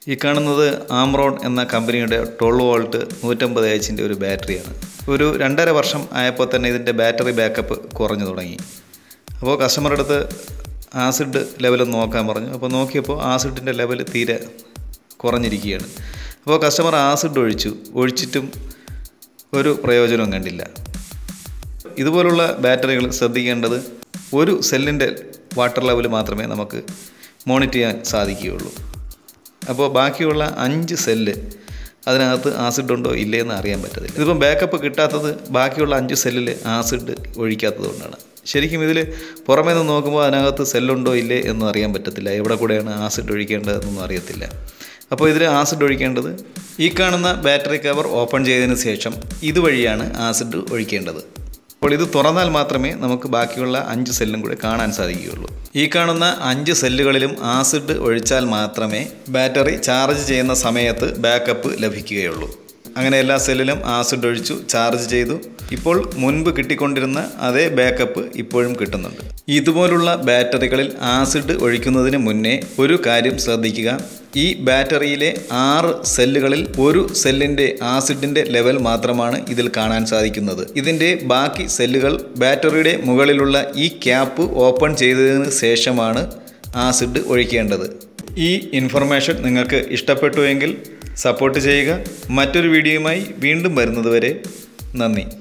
ഈ കാണുന്നത് ആംറോൺ എന്ന കമ്പനിയുടെ ട്വൽവ് വോൾട്ട് നൂറ്റമ്പത് എച്ചിൻ്റെ ഒരു ബാറ്ററിയാണ് ഒരു രണ്ടര വർഷം ആയപ്പോൾ തന്നെ ഇതിൻ്റെ ബാറ്ററി ബാക്കപ്പ് കുറഞ്ഞു തുടങ്ങി അപ്പോൾ കസ്റ്റമറുടെ അടുത്ത് ആസിഡ് ലെവൽ നോക്കാൻ പറഞ്ഞു അപ്പോൾ നോക്കിയപ്പോൾ ആസിഡിൻ്റെ ലെവൽ തീരെ കുറഞ്ഞിരിക്കുകയാണ് അപ്പോൾ കസ്റ്റമർ ആസിഡ് ഒഴിച്ചു ഒഴിച്ചിട്ടും ഒരു പ്രയോജനവും കണ്ടില്ല ഇതുപോലുള്ള ബാറ്ററികൾ ശ്രദ്ധിക്കേണ്ടത് ഒരു സെല്ലിൻ്റെ വാട്ടർ ലെവൽ മാത്രമേ നമുക്ക് മോണിറ്റർ ചെയ്യാൻ സാധിക്കുകയുള്ളൂ അപ്പോൾ ബാക്കിയുള്ള അഞ്ച് സെല്ല് അതിനകത്ത് ആസിഡ് ഉണ്ടോ ഇല്ലേ എന്ന് അറിയാൻ പറ്റത്തില്ല ഇതിപ്പം ബാക്കപ്പ് കിട്ടാത്തത് ബാക്കിയുള്ള അഞ്ച് സെല്ലിൽ ആസിഡ് ഒഴിക്കാത്തത് കൊണ്ടാണ് ശരിക്കും ഇതിൽ പുറമേ നിന്ന് നോക്കുമ്പോൾ അതിനകത്ത് സെല്ലുണ്ടോ ഇല്ലേ എന്നും അറിയാൻ പറ്റത്തില്ല എവിടെ കൂടെയാണ് ആസിഡ് ഒഴിക്കേണ്ടതെന്നൊന്നും അറിയത്തില്ല അപ്പോൾ ഇതിൽ ആസിഡ് ഒഴിക്കേണ്ടത് ഈ കാണുന്ന ബാറ്ററി കവർ ഓപ്പൺ ചെയ്തതിന് ശേഷം ഇതുവഴിയാണ് ആസിഡ് ഒഴിക്കേണ്ടത് അപ്പോൾ ഇത് തുറന്നാൽ മാത്രമേ നമുക്ക് ബാക്കിയുള്ള അഞ്ച് സെല്ലും കൂടെ കാണാൻ സാധിക്കുകയുള്ളൂ ഈ കാണുന്ന അഞ്ച് സെല്ലുകളിലും ആസിഡ് ഒഴിച്ചാൽ മാത്രമേ ബാറ്ററി ചാർജ് ചെയ്യുന്ന സമയത്ത് ബാക്കപ്പ് ലഭിക്കുകയുള്ളൂ അങ്ങനെ എല്ലാ സെല്ലിലും ആസിഡ് ഒഴിച്ചു ചാർജ് ചെയ്തു ഇപ്പോൾ മുൻപ് കിട്ടിക്കൊണ്ടിരുന്ന അതേ ബാക്കപ്പ് ഇപ്പോഴും കിട്ടുന്നുണ്ട് ഇതുപോലുള്ള ബാറ്ററികളിൽ ആസിഡ് ഒഴിക്കുന്നതിന് മുന്നേ ഒരു കാര്യം ശ്രദ്ധിക്കുക ഈ ബാറ്ററിയിലെ ആറ് സെല്ലുകളിൽ ഒരു സെല്ലിൻ്റെ ആസിഡിൻ്റെ ലെവൽ മാത്രമാണ് ഇതിൽ കാണാൻ സാധിക്കുന്നത് ഇതിൻ്റെ ബാക്കി സെല്ലുകൾ ബാറ്ററിയുടെ മുകളിലുള്ള ഈ ക്യാപ്പ് ഓപ്പൺ ചെയ്തതിന് ശേഷമാണ് ആസിഡ് ഒഴിക്കേണ്ടത് ഈ ഇൻഫർമേഷൻ നിങ്ങൾക്ക് ഇഷ്ടപ്പെട്ടുവെങ്കിൽ സപ്പോർട്ട് ചെയ്യുക മറ്റൊരു വീഡിയോയുമായി വീണ്ടും വരുന്നതുവരെ നന്ദി